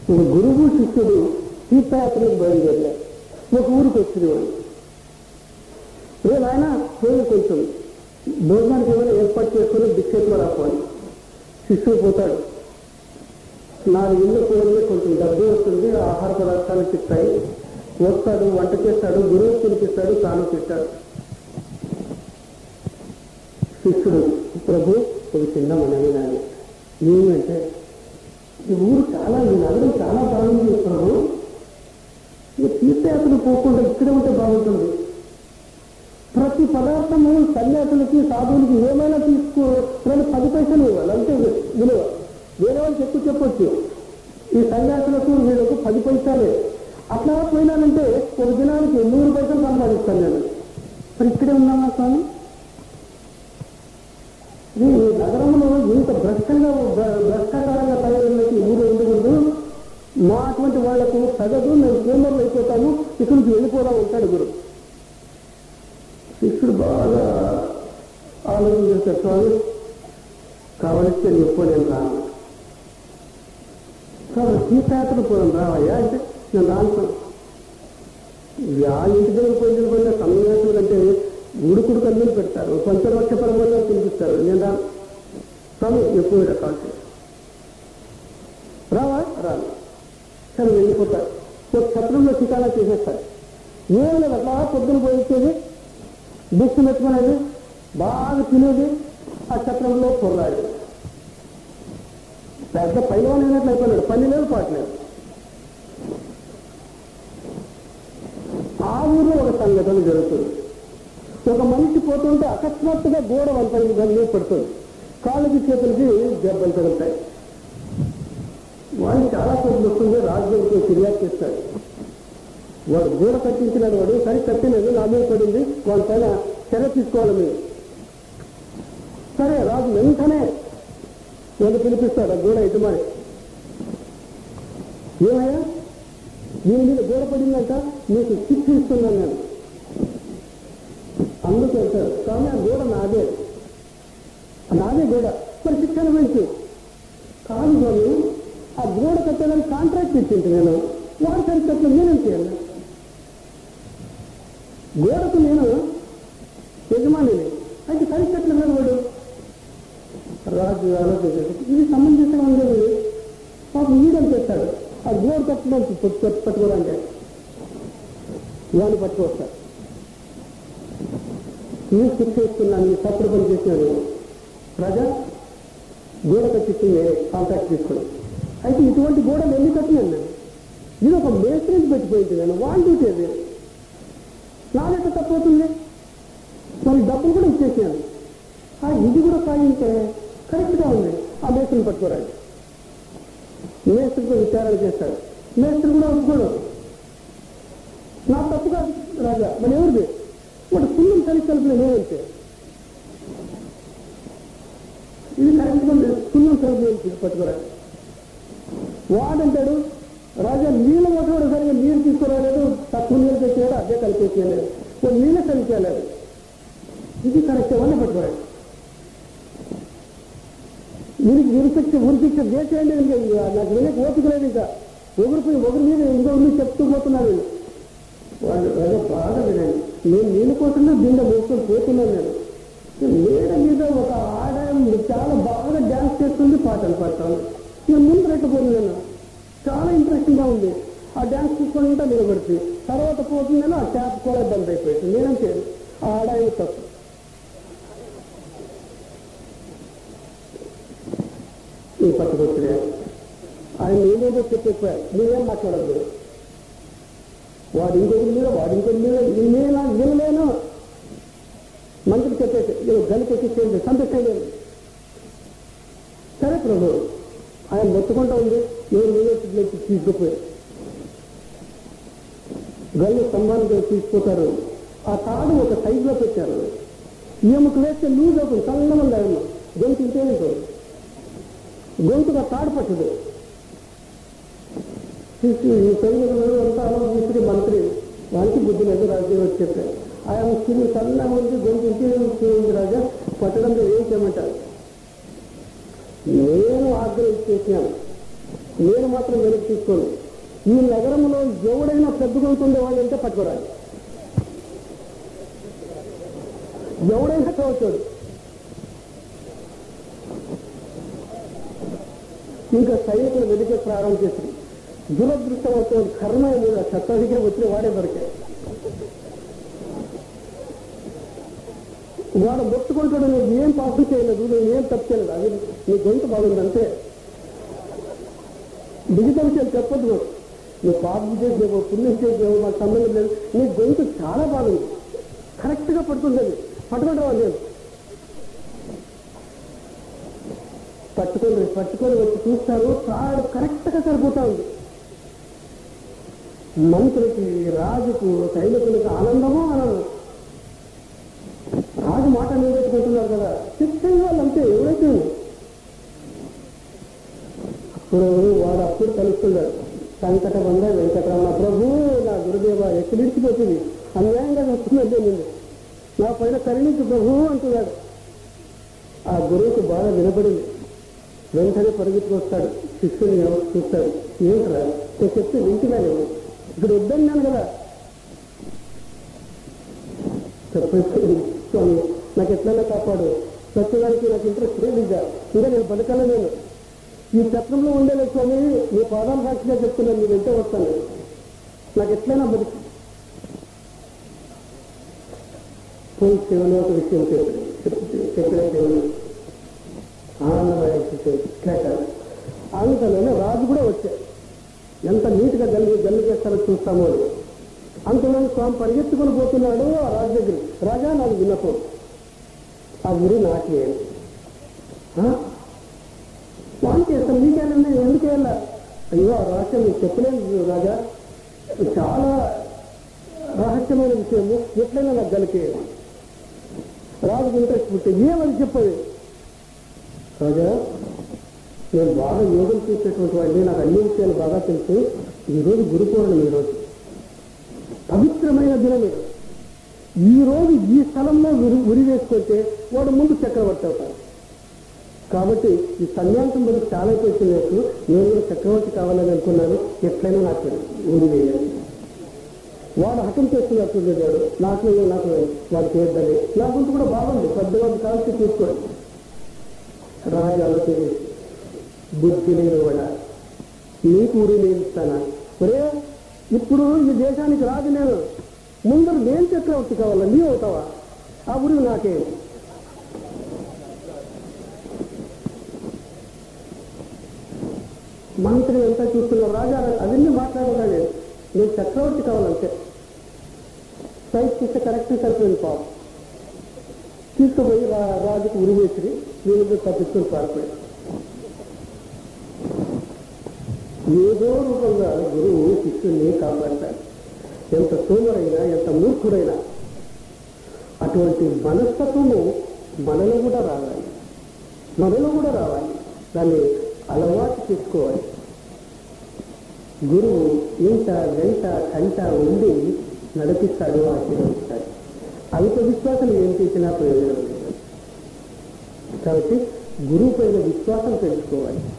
ఒక గురువు శిష్యుడు తీర్థయాత్రలకు బయలుదేరలే ఒక ఊరికి వచ్చినవాడు రే నాయన పోయి కొంచెం భోజనానికి ఏమైనా ఏర్పాటు చేసుకుని బిస్కెట్లు రావాలి శిష్యుడు పోతాడు నాలుగు ఇళ్ళు కూరలు కొంచెం డబ్బు వస్తుంది ఆహార పదార్థాలు తిట్టాయి వస్తాడు వంట చేస్తాడు గురువు తినిపిస్తాడు తాను తింటాడు శిష్యుడు ప్రభు ఒక చిన్న మనవి నాని ఏమంటే ఈ ఊరు చాలా ఈ నగరం చాలా బాగుంది ప్రభు ఈ తీర్థయాత్రలు పోకుండా ఇక్కడే ఉంటే బాగుంటుంది ప్రతి పదార్థము సన్యాసులకి సాధువులకి ఏమైనా తీసుకో వాళ్ళు పది పైసలు ఇవ్వాలి అంతే విలువ వేరే వాళ్ళకి ఎక్కువ చెప్పొచ్చు ఈ సన్యాసులకు వీళ్ళకు పది పైసలే అట్లా పోయినానంటే ఒక దినానికి నూరు పైసలు సంపాదిస్తాను నేను మరి ఇక్కడే ఉన్నామా స్వామి ఈ నగరంలో ఇంత భ్రష్టంగా భ్ర- భ్రష్టాకారంగా తయారైనట్టు ఊరు ఉండకూడదు మా అటువంటి వాళ్లకు తగదు మేము కేంద్రంలో అయిపోతాము ఇక్కడి నుంచి వెళ్ళిపోదాం ఉంటాడు గురు శిష్యుడు బాగా ఆలోచన చేశాడు స్వామి కావలిస్తే నేను ఎప్పుడు నేను రాను కాబట్టి తీర్థయాత్ర పోదాం రావయ్యా అంటే నేను రాను ఆ ఇంటి దగ్గర పోయిన పోయిన సన్యాసులు అంటే ఉడుకుడు కన్నులు పెడతారు పంచలక్ష పరమాణాలు తినిపిస్తారు నేను రాను స్వామి ఎప్పుడు కాల్చి రావా రాను సరే వెళ్ళిపోతారు ఒక ఛత్రంలో శిఖాలా చేసేస్తారు ఏం లేదు అట్లా పొద్దున పోయించేది డిష్ పెట్టుకునేది బాగా తినేది ఆ ఛత్రంలో పొర్రాడు పెద్ద పైలవాన్ అయినట్లు అయిపోయినాడు పని లేదు పాటలేదు ఆ ఊరిలో ఒక సంఘటన జరుగుతుంది ఒక మనిషి పోతుంటే అకస్మాత్తుగా గోడ వంపైంది దాన్ని పడుతుంది కాళ్ళకి చేతులకి దెబ్బలు తగులుతాయి వాడిని చాలా కొద్ది వస్తుంది రాజ్యంతో ఫిర్యాదు చేస్తాడు వాడు గోడ కట్టించినాడు వాడు సరి కట్టినది నా మీద పడింది వాడి పైన చర్య తీసుకోవాలి మీరు సరే రాజు వెంటనే వాడు పిలిపిస్తాడు ఆ గోడ యజమాని ఏమయ్యా దీని మీద గోడ పడిందంట మీకు శిక్ష ఇస్తున్నాను నేను అందుకు వెళ్తాడు కానీ ఆ గోడ నాదే నాదే గోడ మరి శిక్ష అనుభవించు కాదు స్వామి ఆ గోడ కట్టడానికి కాంట్రాక్ట్ ఇచ్చింది నేను వాడు సరికట్లు నేనేం చేయాలి గోడకు నేను యజమానిని అయితే సరికట్లు మీద వాడు రాజు ఆలోచించాడు ఇది సమంజసంగా ఉండేది పాపం వీడని చేస్తాడు ఆ గోడ కట్టడం పట్టుకోవాలంటే వాడిని పట్టుకొస్తాడు ఈ శిక్ష ఇస్తున్నాను ఈ తప్పుడు పని చేసినాను ప్రజా గోడ కట్టిస్తుంది కాంట్రాక్ట్ తీసుకుని అయితే ఇటువంటి గోడలు ఎన్ని కట్టినాను నేను ఇది ఒక మేస్త్రికి పెట్టిపోయింది నేను వాళ్ళు చూసేది నాదెక్క తప్పవుతుంది మరి డబ్బులు కూడా ఇచ్చేసాను ఆ ఇది కూడా సాగించే కరెక్ట్గా ఉంది ఆ మేస్త్రిని పట్టుకోరాడు మేస్త్రితో విచారణ చేస్తాడు మేస్త్రి కూడా ఒప్పుకోడు నా తప్పు కాదు రాజా మరి ఎవరిది వాడు సున్నం కలిసి కలిపిన నేనంతే ఇది కరెక్ట్గా ఉంది. సున్నం కలిపి పట్టుకోరాడు వాడంటాడు రాజా నీళ్ళ మొట్టమొదటి సరిగా నీళ్ళు తీసుకురాలేదు తక్కువ నీళ్ళు తెచ్చాడు అదే కలిపేసేయలేదు ఓ నీళ్ళ కలిపేయలేదు ఇది కరెక్ట్ అని పట్టుకోరాడు వీరికి ఉరిశిక్ష ఉరిశిక్ష చేసేయండి ఇంకా నాకు వినక ఓపిక లేదు ఇంకా ఒకరిపోయి ఒకరి మీద ఇంకో మీరు చెప్తూ పోతున్నారు వీళ్ళు. వాళ్ళు ఏదో బాగా వినండి నేను నీళ్ళ కోసమే బిందె మోసుకొని పోతున్నాను నేను నీడ మీద ఒక ఆడ చాలా బాగా డ్యాన్స్ చేస్తుంది పాటలు పాడతాను నేను ముందు రెట్టపోయింది నేను చాలా ఇంట్రెస్టింగ్ గా ఉంది ఆ డ్యాన్స్ చూసుకొని ఉంటే నిలబడుతుంది తర్వాత పోతుందేనో ఆ ట్యాప్ కూడా బంద్ అయిపోయింది నేనేం చేయను ఆ ఆడాయి తప్పు ఈ పట్టుకొచ్చినా ఆయన నేనేదో చెప్పేపోయారు నేనేం మాట్లాడద్దు వాడు ఇంకొకరి మీద వాడు ఇంకొకరి మీద నేనా వినలేను మంత్రి చెప్పేసి నేను గలికి ఎక్కించేయండి సంతోషం సరే ప్రభు ఆయన మొత్తుకుంటా ఉంది నేను యూనివర్సిటీలోకి తీసుకుపోయాను గల్లు స్తంభానికి తీసుకుపోతారు ఆ తాడు ఒక సైజులో పెట్టారు ఈమెకు వేస్తే లూజ్ అవుతుంది చల్లగా ఉంది ఆయన గొంతు ఇంతే ఉంటుంది గొంతుగా తాడు పట్టదు చూసి ఈ తెలుగు అంతా ఆలోచించి మంత్రి వారికి బుద్ధి లేదు రాజ్యం వచ్చి చెప్పారు ఆయన స్త్రీ చల్లగా ఉంది గొంతు ఇంతే ఉంది రాజా పట్టడంలో ఏం చేయమంటారు నేను ఆగ్రహించేసాను నేను మాత్రం వెనక్కి తీసుకోను ఈ నగరంలో ఎవడైనా పెద్ద గొంతు ఉండేవాడు అంటే పట్టుకోరాలి ఎవడైనా చదువుతాడు ఇంకా సైనికులు వెతికే ప్రారంభం చేసింది దురదృష్టవతో కర్మ మీద చట్టాధికారి వచ్చిన వాడే దొరికాడు వాడు మొత్తుకుంటాడు నువ్వు ఏం పాపం చేయలేదు నువ్వు ఏం తప్పు చేయలేదు అది నీ గొంతు బాగుంది అంతే మిగతా విషయాలు చెప్పొద్దు నువ్వు నువ్వు పాపం చేసేవో పుణ్యం చేసేవో మాకు సంబంధం లేదు నీ గొంతు చాలా బాగుంది కరెక్ట్గా పడుతుంది అది పట్టుకుంటావా నేను పట్టుకొని పట్టుకొని వచ్చి చూస్తారు తాడు కరెక్ట్గా సరిపోతా ఉంది మంత్రులకి రాజుకు సైనికులకు ఆనందమో ఆనందం రాజు మాట నిలబెట్టుకుంటున్నారు కదా శిక్షణ వాళ్ళు అంతే ఎవరైతే ఉంది. అప్పుడు వాడు అప్పుడు కలుస్తున్నాడు సంకట బంద వెంకటరమణ ప్రభు నా గురుదేవ ఎక్కడిచ్చిపోతుంది అన్యాయంగా వస్తున్నది నిన్ను నా పైన కరుణించు ప్రభు అంటున్నాడు ఆ గురువుకు బాగా వినపడింది వెంటనే పరిగెత్తుకొస్తాడు శిష్యుని ఎవరు చూస్తాడు ఏంటరా నేను చెప్తే వింటున్నా నేను ఇక్కడ వద్దన్నాను కదా చెప్పేసి స్వామి నాకు ఎట్లన్నా కాపాడు సత్యడానికి నాకు ఇంట్రెస్ట్ లేదు ఇంకా ఇంకా నేను బతకాల నేను ఈ చక్రంలో ఉండేలేదు స్వామి మీ పాదాలు సాక్షిగా చెప్తున్నాను మీరు వెంటే వస్తాను నాకు ఎట్లయినా బతుకు పోయి శివుని ఒక విషయం చెప్పిన శివుని ఆనందమైన కేటారు అందుకనే రాజు కూడా వచ్చాడు ఎంత నీట్గా గల్లి గల్లి చేస్తారో చూస్తాము అని అంతలో స్వామి పరిగెత్తుకొని పోతున్నాడు ఆ రాజు దగ్గర రాజా నాకు విన్నపం ఆ గురి నాకే స్వామి చేస్తాం నీకేనండి ఎందుకు వెళ్ళా అయ్యో ఆ రహస్యం నీకు చెప్పలేదు రాజా ఇది చాలా రహస్యమైన విషయము ఎట్లయినా నాకు గలికే రాజుకు ఇంట్రెస్ట్ పుట్టే ఏమని చెప్పదు రాజా నేను బాగా యోగం చేసేటువంటి వాడిని నాకు అన్ని విషయాలు బాగా తెలుసు ఈరోజు గురు పౌర్ణమి ఈరోజు పవిత్రమైన దినం ఇది ఈ రోజు ఈ స్థలంలో ఉరి ఉరి వేసుకుంటే వాడు ముందు చక్రవర్తి అవుతాడు కాబట్టి ఈ సన్యాసం బదులు చాలా చేసినట్టు నేను కూడా చక్రవర్తి కావాలని అనుకున్నాను ఎట్లయినా నాకు ఊరి వేయాలి వాడు హతం చేస్తున్నట్టు వాడు నాకు నాకు వాడు చేయొద్దని నా గుంటు కూడా బాగుంది పెద్దవాడు కాల్చి చూసుకోండి రాజు ఆలోచన బుద్ధి లేని వాడ నీకు ఊరి నేను ఇస్తానా ఒరే ఇప్పుడు ఈ దేశానికి రాజు నేను ముందర నేను చక్రవర్తి కావాలా నీ అవుతావా ఆ ఊరి నాకే మంత్రి ఎంత చూస్తున్నారు రాజా అవన్నీ మాట్లాడగానే నేను చక్రవర్తి కావాలంటే సైజ్ చేస్తే కరెక్ట్ సరిపోయింది పాపం తీసుకుపోయి రా- రాజుకు ఉరివేసి వీళ్ళు తప్పించుకొని పారిపోయాడు ఏదో రూపంగా గురువు శిష్యుల్ని కాపాడతాడు ఎంత సోమరైనా ఎంత మూర్ఖుడైనా అటువంటి మనస్తత్వము మనలో కూడా రావాలి మనలో కూడా రావాలి దాన్ని అలవాటు చేసుకోవాలి గురువు ఇంట వెంట కంట ఉండి నడిపిస్తాడు ఆశీర్వదిస్తాడు అల్ప విశ్వాసం ఏం చేసినా ప్రయోజనం లేదు కాబట్టి గురువు పైన విశ్వాసం పెంచుకోవాలి